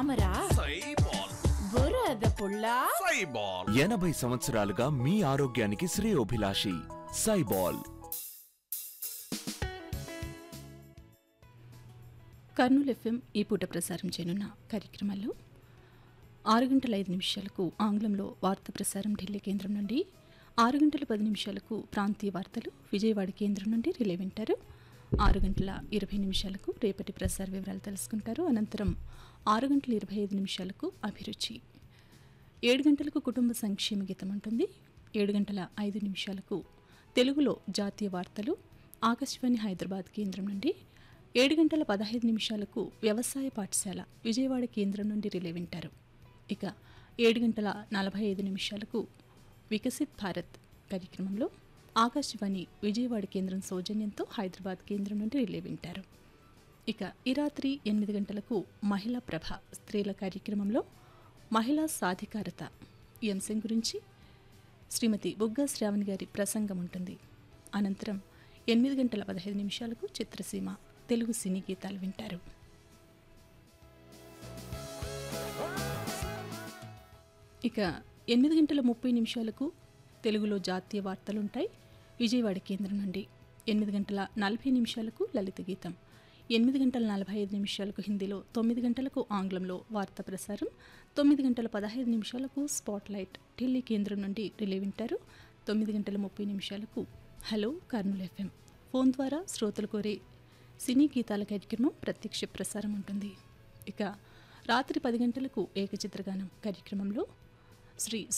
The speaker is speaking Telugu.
తామరా సైబాల్ బురద పుల్ల సైబాల్ ఎనభై సంవత్సరాలుగా మీ ఆరోగ్యానికి శ్రేయోభిలాషి సైబాల్ కర్నూలు ఎఫ్ఎం ఈ పూట ప్రసారం చేయనున్న కార్యక్రమాల్లో ఆరు గంటల ఐదు నిమిషాలకు ఆంగ్లంలో వార్త ప్రసారం ఢిల్లీ కేంద్రం నుండి ఆరు గంటల పది నిమిషాలకు ప్రాంతీయ వార్తలు విజయవాడ కేంద్రం నుండి రిలే వింటారు ఆరు గంటల ఇరవై నిమిషాలకు రేపటి ప్రసార వివరాలు తెలుసుకుంటారు అనంతరం ఆరు గంటల ఇరవై ఐదు నిమిషాలకు అభిరుచి ఏడు గంటలకు కుటుంబ సంక్షేమ గీతం ఉంటుంది ఏడు గంటల ఐదు నిమిషాలకు తెలుగులో జాతీయ వార్తలు ఆకాశవాణి హైదరాబాద్ కేంద్రం నుండి ఏడు గంటల పదహైదు నిమిషాలకు వ్యవసాయ పాఠశాల విజయవాడ కేంద్రం నుండి రిలే వింటారు ఇక ఏడు గంటల నలభై ఐదు నిమిషాలకు వికసిత్ భారత్ కార్యక్రమంలో ఆకాశవాణి విజయవాడ కేంద్రం సౌజన్యంతో హైదరాబాద్ కేంద్రం నుండి రిలే వింటారు ఇక ఈ రాత్రి ఎనిమిది గంటలకు మహిళా ప్రభ స్త్రీల కార్యక్రమంలో మహిళా సాధికారత ఈ అంశం గురించి శ్రీమతి బుగ్గా శ్రావణి గారి ప్రసంగం ఉంటుంది అనంతరం ఎనిమిది గంటల పదహైదు నిమిషాలకు చిత్రసీమ తెలుగు సినీ గీతాలు వింటారు ఇక ఎనిమిది గంటల ముప్పై నిమిషాలకు తెలుగులో జాతీయ వార్తలుంటాయి విజయవాడ కేంద్రం నుండి ఎనిమిది గంటల నలభై నిమిషాలకు లలిత గీతం ఎనిమిది గంటల నలభై ఐదు నిమిషాలకు హిందీలో తొమ్మిది గంటలకు ఆంగ్లంలో వార్తా ప్రసారం తొమ్మిది గంటల పదహైదు నిమిషాలకు స్పాట్ లైట్ ఢిల్లీ కేంద్రం నుండి రిలే వింటారు తొమ్మిది గంటల ముప్పై నిమిషాలకు హలో కర్నూలు ఎఫ్ఎం ఫోన్ ద్వారా శ్రోతలు కోరే సినీ గీతాల కార్యక్రమం ప్రత్యక్ష ప్రసారం ఉంటుంది ఇక రాత్రి పది గంటలకు ఏకచిత్రగానం కార్యక్రమంలో శ్రీ